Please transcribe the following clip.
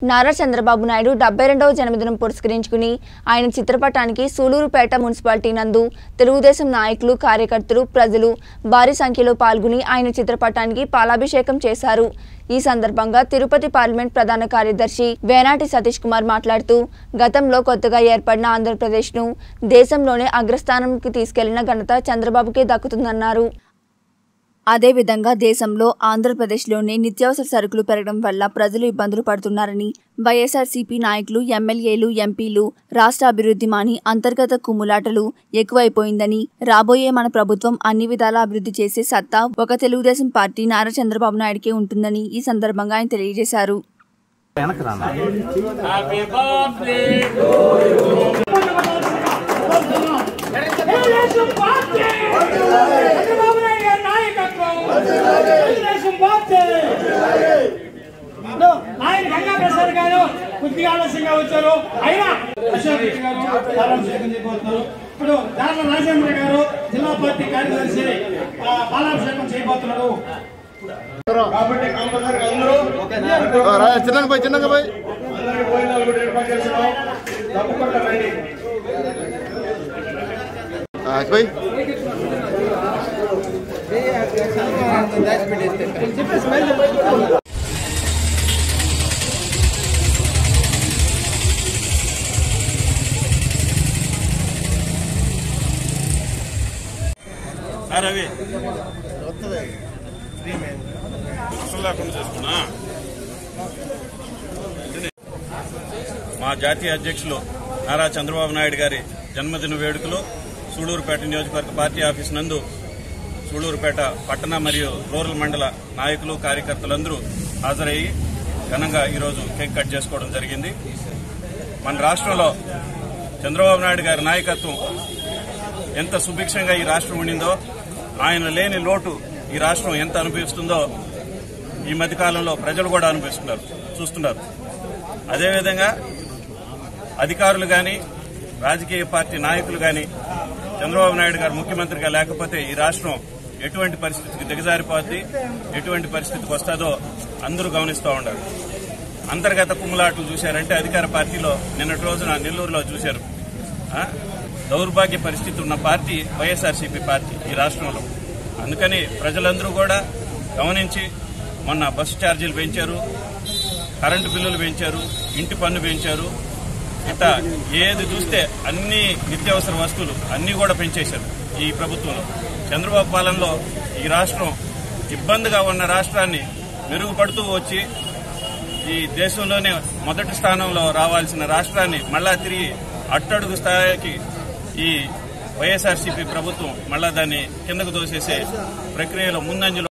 నారా చంద్రబాబు నాయుడు డెబ్బై రెండవ జన్మదినం పురస్కరించుకుని ఆయన చిత్రపటానికి సూలూరుపేట మున్సిపాలిటీ నందు తెలుగుదేశం నాయకులు కార్యకర్తలు ప్రజలు భారీ సంఖ్యలో పాల్గొని ఆయన చిత్రపటానికి పాలాభిషేకం చేశారు ఈ సందర్భంగా తిరుపతి పార్లమెంట్ ప్రధాన కార్యదర్శి వేనాటి సతీష్ కుమార్ మాట్లాడుతూ గతంలో కొత్తగా ఏర్పడిన ఆంధ్రప్రదేశ్ను దేశంలోనే అగ్రస్థానంకి తీసుకెళ్లిన ఘనత చంద్రబాబుకే దక్కుతుందన్నారు అదేవిధంగా దేశంలో ఆంధ్రప్రదేశ్లోనే నిత్యావసర సరుకులు పెరగడం వల్ల ప్రజలు ఇబ్బందులు పడుతున్నారని వైఎస్ఆర్సీపీ నాయకులు ఎమ్మెల్యేలు ఎంపీలు రాష్ట్ర అభివృద్ధి మాని అంతర్గత కుమ్ములాటలు ఎక్కువైపోయిందని రాబోయే మన ప్రభుత్వం అన్ని విధాలా అభివృద్ధి చేసే సత్తా ఒక తెలుగుదేశం పార్టీ నారా చంద్రబాబు నాయుడికే ఉంటుందని ఈ సందర్భంగా ఆయన తెలియజేశారు తెలుగుదేశం పార్టీ చంద్రబాబు నాయుడు గారి నాయకత్వం తెలుగుదేశం పార్టీ ఇప్పుడు ఆయన గంగా ప్రసాద్ గారు కొద్దిగా ఆలస్యంగా వచ్చారు అయినా అశోక్ రెడ్డి గారు పాలాభిషేకం చేయబోతున్నారు ఇప్పుడు దార్ల రాజేంద్ర గారు జిల్లా పార్టీ కార్యదర్శి ఆ, పాలాభిషేకం చేయబోతున్నారు కాబట్టి కంపల్సరీ అందరూ చిన్నగా పోయి చిన్నగా పోయి అందరికి భోజనాలు కూడా ఏర్పాటు చేస్తున్నాం తప్పకుండా రండి పోయి రవి లేకుండా చేసుకున్నా మా జాతీయ అధ్యక్షులు నారా చంద్రబాబు నాయుడు గారి జన్మదిన వేడుకలు సూళ్లూరుపేట నియోజకవర్గ పార్టీ ఆఫీస్ నందు సూళ్లూరుపేట పట్టణ మరియు రూరల్ మండల నాయకులు కార్యకర్తలందరూ హాజరయ్యి ఘనంగా ఈరోజు కేక్ కట్ చేసుకోవడం జరిగింది మన రాష్ట్రంలో చంద్రబాబు నాయుడు గారి నాయకత్వం ఎంత సుభిక్షంగా ఈ రాష్ట్రం ఉండిందో ఆయన లేని లోటు ఈ రాష్ట్రం ఎంత అనుభవిస్తుందో ఈ మధ్యకాలంలో ప్రజలు కూడా అనుభవిస్తున్నారు చూస్తున్నారు అదేవిధంగా అధికారులు కానీ రాజకీయ పార్టీ నాయకులు కానీ చంద్రబాబు నాయుడు గారు ముఖ్యమంత్రిగా లేకపోతే ఈ రాష్ట్రం ఎటువంటి పరిస్థితికి దిగజారిపోద్ది ఎటువంటి పరిస్థితికి వస్తుందో అందరూ గమనిస్తూ ఉన్నారు అంతర్గత కుమ్ములాట్లు చూశారంటే అధికార పార్టీలో నిన్నటి రోజున నెల్లూరులో చూశారు ఆ? దౌర్భాగ్య పరిస్థితి ఉన్న పార్టీ వైఎస్ఆర్సీపీ పార్టీ ఈ రాష్ట్రంలో అందుకని ప్రజలందరూ కూడా గమనించి మొన్న బస్సు ఛార్జీలు పెంచారు కరెంటు బిల్లులు పెంచారు ఇంటి పన్ను పెంచారు ఇట్లా ఏది చూస్తే అన్ని నిత్యావసర వస్తువులు అన్ని కూడా పెంచేశారు ఈ ప్రభుత్వంలో చంద్రబాబు పాలనలో ఈ రాష్ట్రం ఇబ్బందిగా ఉన్న రాష్ట్రాన్ని మెరుగుపడుతూ వచ్చి ఈ దేశంలోనే మొదటి స్థానంలో రావాల్సిన రాష్ట్రాన్ని మళ్ళా తిరిగి అట్టడుగు స్థాయికి ఈ వైఎస్ఆర్సీపీ ప్రభుత్వం మళ్ళా దాన్ని కిందకు దోసేసే ప్రక్రియలో ముందంజలో